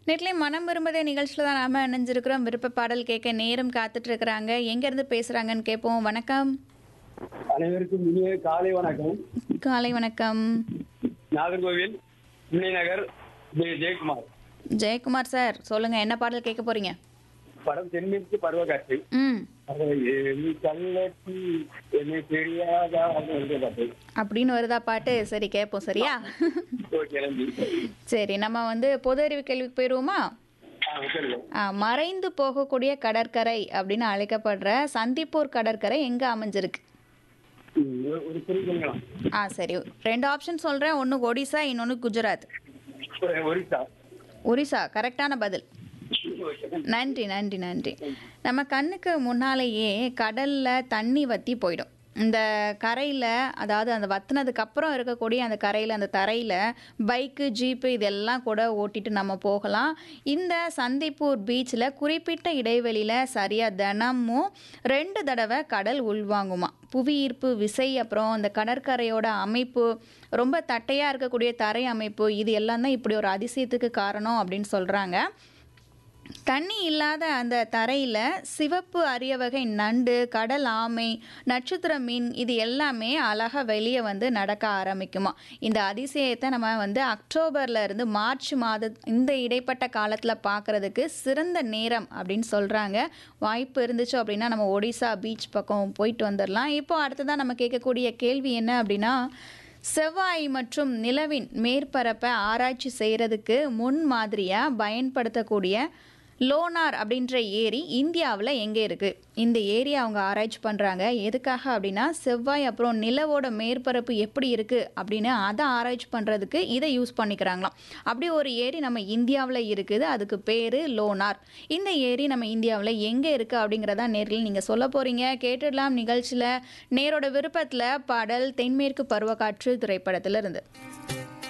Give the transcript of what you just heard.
நெட்லி மனம் விரும்பதே நிகழ்ச்சியில் தான் நாம இணைஞ்சிருக்கிறோம் விருப்ப பாடல் கேட்க நேரம் காத்துட்டு இருக்கிறாங்க எங்கேருந்து பேசுகிறாங்கன்னு கேட்போம் வணக்கம் அனைவருக்கும் இனிய காலை வணக்கம் காலை வணக்கம் நாகர்கோவில் புன்னை நகர் ஜெய- ஜெயக்குமார் ஜெயக்குமார் சார் சொல்லுங்கள் என்ன பாடல் கேட்க போகிறீங்க படம் தென்மேற்கு பருவகாற்று ம் அது ஏறி கள்ளத்தி என்னை தெரியாதா அப்படின்னு பாட்டு அப்படின்னு வருதா பாட்டு சரி கேட்போம் சரியா ஓகே நன்றி சரி நம்ம வந்து பொது அறிவு கேள்விக்கு போயிடுவோமா ஆ சொல்லுங்க ஆ, மறைந்து போகக்கூடிய கடற்கரை அப்படின்னு அழைக்கப்படுற சந்திப்பூர் கடற்கரை எங்கே அமைஞ்சிருக்கு ம், ஒரு- ஒரு குறிப்புங்களா ஆ சரி ரெண்டு ஆப்ஷன் சொல்கிறேன் ஒன்று ஒடிசா இன்னொன்று குஜராத் ஒரு- ஒரிசா ஒரிசா கரெக்டான பதில் ஓகே நன்றி நன்றி நன்றி நம்ம கண்ணுக்கு முன்னாலேயே கடலில் தண்ணி வற்றி போயிடும் இந்த கரையில் அதாவது அந்த வத்துனதுக்கு அப்புறம் இருக்கக்கூடிய அந்த கரையில் அந்த தரையில் பைக்கு ஜீப்பு இதெல்லாம் கூட ஓட்டிட்டு நம்ம போகலாம் இந்த சந்திப்பூர் பீச்சில் குறிப்பிட்ட இடைவெளியில் சரியாக தினமும் ரெண்டு தடவை கடல் உள்வாங்குமா புவி ஈர்ப்பு விசை அப்புறம் இந்த கடற்கரையோட அமைப்பு ரொம்ப தட்டையாக இருக்கக்கூடிய தரை அமைப்பு இது எல்லாம் தான் இப்படி ஒரு அதிசயத்துக்கு காரணம் அப்படின்னு சொல்கிறாங்க தண்ணி இல்லாத அந்த தரையில் சிவப்பு அரிய வகை நண்டு கடல் ஆமை நட்சத்திர மீன் இது எல்லாமே அழகாக வெளியே வந்து நடக்க ஆரம்பிக்குமா இந்த அதிசயத்தை நம்ம வந்து அக்டோபர்ல இருந்து மார்ச் மாத இந்த இடைப்பட்ட காலத்தில் பார்க்கறதுக்கு சிறந்த நேரம் அப்படின்னு சொல்கிறாங்க வாய்ப்பு இருந்துச்சு அப்படின்னா நம்ம ஒடிசா பீச் பக்கம் போயிட்டு வந்துடலாம் இப்போ அடுத்ததான் நம்ம கேட்கக்கூடிய கேள்வி என்ன அப்படின்னா செவ்வாய் மற்றும் நிலவின் மேற்பரப்பை ஆராய்ச்சி செய்கிறதுக்கு முன் மாதிரியாக பயன்படுத்தக்கூடிய லோனார் அப்படின்ற ஏரி இந்தியாவில் எங்கே இருக்குது இந்த ஏரி அவங்க ஆராய்ச்சி பண்ணுறாங்க எதுக்காக அப்படின்னா செவ்வாய் அப்புறம் நிலவோட மேற்பரப்பு எப்படி இருக்குது அப்படின்னு அதை ஆராய்ச்சி பண்ணுறதுக்கு இதை யூஸ் பண்ணிக்கிறாங்களாம் அப்படி ஒரு ஏரி நம்ம இந்தியாவில் இருக்குது அதுக்கு பேர் லோனார் இந்த ஏரி நம்ம இந்தியாவில் எங்கே இருக்குது அப்படிங்கிறதா நேரில் நீங்கள் சொல்ல போகிறீங்க கேட்டுடலாம் நிகழ்ச்சியில் நேரோட விருப்பத்தில் பாடல் தென்மேற்கு பருவக்காற்று திரைப்படத்தில் இருந்து